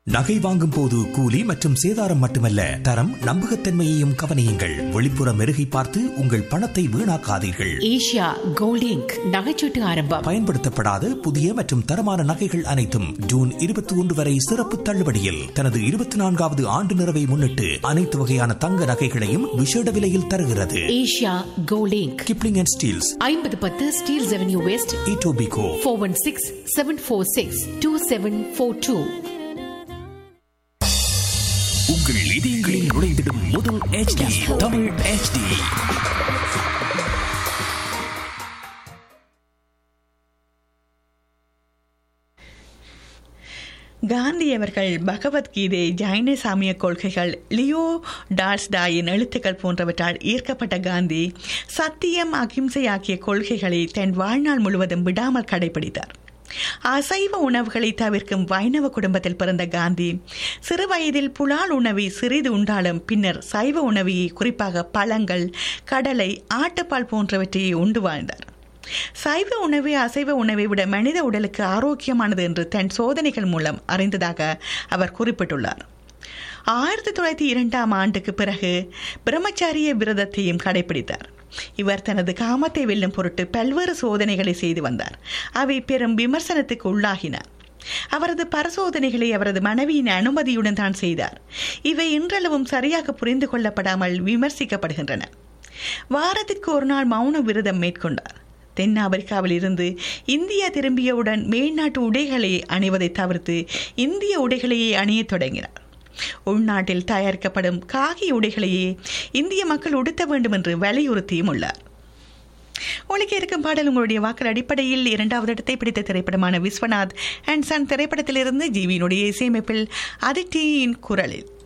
நகை வாங்கும் போது கூலி மற்றும் சேதாரம் மட்டுமல்ல தரம் நம்பகத்தன்மையையும் கவனியுங்கள் வெளிப்புற மெருகை பார்த்து உங்கள் பணத்தை வீணாக்காதீர்கள் ஏஷியா கோல்ட் இங்க் நகைச்சீட்டு ஆரம்பம் பயன்படுத்தப்படாத புதிய மற்றும் தரமான நகைகள் அனைத்தும் ஜூன் இருபத்தி ஒன்று வரை சிறப்பு தள்ளுபடியில் தனது இருபத்தி நான்காவது ஆண்டு நிறைவை முன்னிட்டு அனைத்து வகையான தங்க நகைகளையும் விசேட விலையில் தருகிறது Asia gold inc Kipling and Steeles ஐம்பது பத்து Steeles avenue west Etobicoke four one six seven four six two seven four two உங்கள் இதயங்களில் நுழைந்திடும் முதல் HD தமிழ் HD காந்தி அவர்கள் பகவத்கீதை ஜைன சாமிய கொள்கைகள் லியோ டால்ஸ்டாயின் எழுத்துக்கள் போன்றவற்றால் ஈர்க்கப்பட்ட காந்தி சத்தியம் அகிம்சை ஆகிய கொள்கைகளை தன் வாழ்நாள் முழுவதும் விடாமல் கடைபிடித்தார் அசைவ உணவுகளை தவிர்க்கும் வைணவ குடும்பத்தில் பிறந்த காந்தி சிறு வயதில் புலால் உணவை சிறிது உண்டாலும் பின்னர் சைவ உணவையை குறிப்பாக பழங்கள் கடலை ஆட்டுப்பால் போன்றவற்றையே உண்டு வாழ்ந்தார் சைவ உணவை அசைவ உணவை விட மனித உடலுக்கு ஆரோக்கியமானது என்று தன் சோதனைகள் மூலம் அறிந்ததாக அவர் குறிப்பிட்டுள்ளார் ஆயிரத்தி தொள்ளாயிரத்தி இரண்டாம் ஆண்டுக்கு பிறகு பிரம்மச்சாரிய விரதத்தையும் கடைபிடித்தார் இவர் தனது காமத்தை வெல்லும் பொருட்டு பல்வேறு சோதனைகளை செய்து வந்தார் அவை பெரும் விமர்சனத்துக்கு உள்ளாகினார் அவரது பரிசோதனைகளை அவரது மனைவியின் அனுமதியுடன் தான் செய்தார் இவை இன்றளவும் சரியாக புரிந்து கொள்ளப்படாமல் விமர்சிக்கப்படுகின்றன வாரத்திற்கு ஒரு நாள் மௌன விரதம் மேற்கொண்டார் தென் ஆப்பிரிக்காவில் இருந்து இந்தியா திரும்பியவுடன் மேல்நாட்டு உடைகளை அணிவதை தவிர்த்து இந்திய உடைகளையே அணியத் தொடங்கினார் உள்நாட்டில் தயாரிக்கப்படும் காகி உடைகளையே இந்திய மக்கள் உடுத்த வேண்டும் என்று வலியுறுத்தியும் உள்ளார் ஒழிக்க இருக்கும் பாடல் உங்களுடைய வாக்கள் அடிப்படையில் இரண்டாவது இடத்தை பிடித்த திரைப்படமான விஸ்வநாத் அண்ட் சன் திரைப்படத்திலிருந்து ஜீவியினுடைய இசையமைப்பில் அதிர்ச்சியின் குரலில்